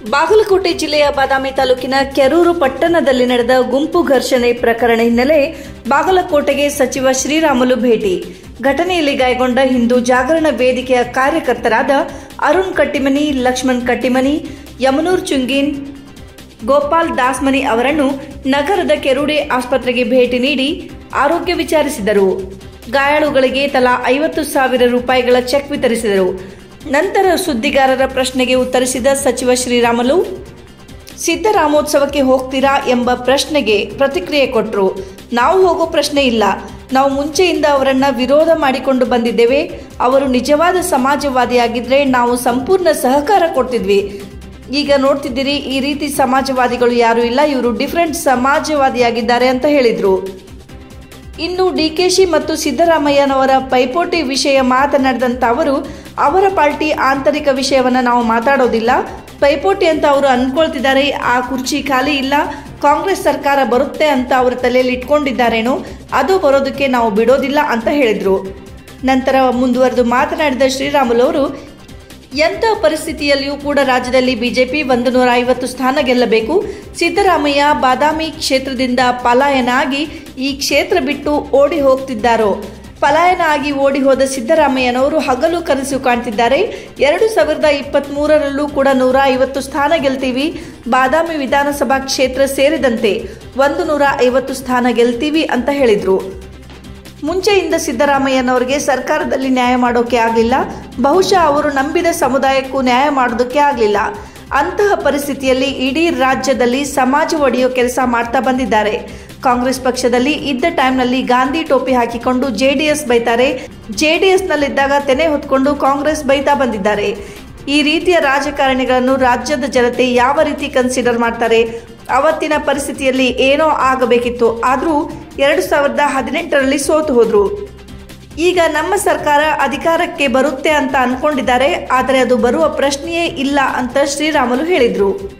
ಬಾಗಲಕೋಟೆ ಜಿಲ್ಲೆಯ ಬಾದಾಮಿ ತಾಲೂಕಿನ ಕೆರೂರು ಪಟ್ಟಣದಲ್ಲಿ ನಡೆದ ಗುಂಪು ಘರ್ಷಣೆ ಪ್ರಕರಣ ಹಿನ್ನೆಲೆ ಬಾಗಲಕೋಟೆಗೆ ಸಚಿವ ಶ್ರೀರಾಮುಲು ಭೇಟಿ ಘಟನೆಯಲ್ಲಿ ಗಾಯಗೊಂಡ ಹಿಂದೂ ಜಾಗರಣ ವೇದಿಕೆಯ ಕಾರ್ಯಕರ್ತರಾದ ಅರುಣ್ ಕಟ್ಟಿಮನಿ ಲಕ್ಷ್ಮಣ್ ಕಟ್ಟಿಮನಿ ಯಮನೂರ್ ಚುಂಗಿನ್ ಗೋಪಾಲ್ ದಾಸ್ಮನಿ ಅವರನ್ನು ನಗರದ ಕೆರೂಡೆ ಆಸ್ಪತ್ರೆಗೆ ಭೇಟಿ ನೀಡಿ ಆರೋಗ್ಯ ವಿಚಾರಿಸಿದರು ಗಾಯಾಳುಗಳಿಗೆ ತಲಾ ಐವತ್ತು ಸಾವಿರ ರೂಪಾಯಿಗಳ ಚೆಕ್ ವಿತರಿಸಿದರು ನಂತರ ಸುದ್ದಿಗಾರರ ಪ್ರಶ್ನೆಗೆ ಉತ್ತರಿಸಿದ ಸಚಿವ ಶ್ರೀರಾಮುಲು ಸಿದ್ದರಾಮೋತ್ಸವಕ್ಕೆ ಹೋಗ್ತೀರಾ ಎಂಬ ಪ್ರಶ್ನೆಗೆ ಪ್ರತಿಕ್ರಿಯೆ ಕೊಟ್ಟರು ನಾವು ಹೋಗೋ ಪ್ರಶ್ನೆ ಇಲ್ಲ ನಾವು ಮುಂಚೆಯಿಂದ ಅವರನ್ನ ವಿರೋಧ ಮಾಡಿಕೊಂಡು ಬಂದಿದ್ದೇವೆ ಅವರು ನಿಜವಾದ ಸಮಾಜವಾದಿಯಾಗಿದ್ರೆ ನಾವು ಸಂಪೂರ್ಣ ಸಹಕಾರ ಕೊಡ್ತಿದ್ವಿ ಈಗ ನೋಡ್ತಿದ್ದೀರಿ ಈ ರೀತಿ ಸಮಾಜವಾದಿಗಳು ಯಾರು ಇಲ್ಲ ಇವರು ಡಿಫರೆಂಟ್ ಸಮಾಜವಾದಿಯಾಗಿದ್ದಾರೆ ಅಂತ ಹೇಳಿದ್ರು ಇನ್ನು ಡಿಕೆಶಿ ಮತ್ತು ಸಿದ್ದರಾಮಯ್ಯನವರ ಪೈಪೋಟಿ ವಿಷಯ ಮಾತನಾಡಿದಂತ ಅವರು ಅವರ ಪಾರ್ಟಿ ಆಂತರಿಕ ವಿಷಯವನ್ನ ನಾವು ಮಾತಾಡೋದಿಲ್ಲ ಪೈಪೋಟಿ ಅಂತ ಅವರು ಅನ್ಕೊಳ್ತಿದ್ದಾರೆ ಆ ಕುರ್ಚಿ ಖಾಲಿ ಇಲ್ಲ ಕಾಂಗ್ರೆಸ್ ಸರ್ಕಾರ ಬರುತ್ತೆ ಅಂತ ಅವರ ತಲೆಯಲ್ಲಿ ಇಟ್ಕೊಂಡಿದ್ದಾರೇನೋ ಅದು ಬರೋದಕ್ಕೆ ನಾವು ಬಿಡೋದಿಲ್ಲ ಅಂತ ಹೇಳಿದ್ರು ನಂತರ ಮುಂದುವರೆದು ಮಾತನಾಡಿದ ಶ್ರೀರಾಮುಲು ಅವರು ಎಂಥ ಪರಿಸ್ಥಿತಿಯಲ್ಲಿಯೂ ಕೂಡ ರಾಜ್ಯದಲ್ಲಿ ಬಿಜೆಪಿ ಒಂದು ನೂರ ಐವತ್ತು ಸ್ಥಾನ ಗೆಲ್ಲಬೇಕು ಸಿದ್ದರಾಮಯ್ಯ ಬಾದಾಮಿ ಕ್ಷೇತ್ರದಿಂದ ಪಲಾಯನ ಆಗಿ ಈ ಕ್ಷೇತ್ರ ಬಿಟ್ಟು ಓಡಿ ಹೋಗ್ತಿದ್ದಾರೋ ಪಲಾಯನ ಆಗಿ ಓಡಿ ಹೋದ ಸಿದ್ದರಾಮಯ್ಯನವರು ಹಗಲು ಕನಸು ಕಾಣ್ತಿದ್ದಾರೆ ಎರಡು ಸಾವಿರದ ಇಪ್ಪತ್ತ್ ಮೂರರಲ್ಲೂ ಕೂಡ ನೂರ ಐವತ್ತು ಸ್ಥಾನ ಗೆಲ್ತೀವಿ ಬಾದಾಮಿ ವಿಧಾನಸಭಾ ಕ್ಷೇತ್ರ ಸೇರಿದಂತೆ ಒಂದು ನೂರ ಐವತ್ತು ಸ್ಥಾನ ಗೆಲ್ತೀವಿ ಅಂತ ಹೇಳಿದ್ರು ಮುಂಚೆಯಿಂದ ಸಿದ್ದರಾಮಯ್ಯನವರಿಗೆ ಸರ್ಕಾರದಲ್ಲಿ ನ್ಯಾಯ ಮಾಡೋಕೆ ಆಗಲಿಲ್ಲ ಬಹುಶಃ ಅವರು ನಂಬಿದ ಸಮುದಾಯಕ್ಕೂ ನ್ಯಾಯ ಮಾಡೋದಕ್ಕೆ ಆಗಲಿಲ್ಲ ಅಂತಹ ಪರಿಸ್ಥಿತಿಯಲ್ಲಿ ಇಡೀ ರಾಜ್ಯದಲ್ಲಿ ಸಮಾಜ ಒಡೆಯೋ ಕೆಲಸ ಮಾಡ್ತಾ ಬಂದಿದ್ದಾರೆ ಕಾಂಗ್ರೆಸ್ ಪಕ್ಷದಲ್ಲಿ ಇದ್ದ ಟೈಮ್ನಲ್ಲಿ ಗಾಂಧಿ ಟೋಪಿ ಹಾಕಿಕೊಂಡು ಜೆಡಿಎಸ್ ಬೈತಾರೆ ಜೆಡಿಎಸ್ನಲ್ಲಿದ್ದಾಗ ತೆನೆ ಹೊತ್ಕೊಂಡು ಕಾಂಗ್ರೆಸ್ ಬೈತಾ ಬಂದಿದ್ದಾರೆ ಈ ರೀತಿಯ ರಾಜಕಾರಣಿಗಳನ್ನು ರಾಜ್ಯದ ಜನತೆ ಯಾವ ರೀತಿ ಕನ್ಸಿಡರ್ ಮಾಡ್ತಾರೆ ಅವತ್ತಿನ ಪರಿಸ್ಥಿತಿಯಲ್ಲಿ ಏನೋ ಆಗಬೇಕಿತ್ತು ಆದರೂ ಎರಡು ಸಾವಿರದ ಹದಿನೆಂಟರಲ್ಲಿ ಸೋತು ಹೋದ್ರು ಈಗ ನಮ್ಮ ಸರ್ಕಾರ ಅಧಿಕಾರಕ್ಕೆ ಬರುತ್ತೆ ಅಂತ ಅನ್ಕೊಂಡಿದ್ದಾರೆ ಆದರೆ ಅದು ಬರುವ ಪ್ರಶ್ನೆಯೇ ಇಲ್ಲ ಅಂತ ಶ್ರೀರಾಮುಲು ಹೇಳಿದ್ರು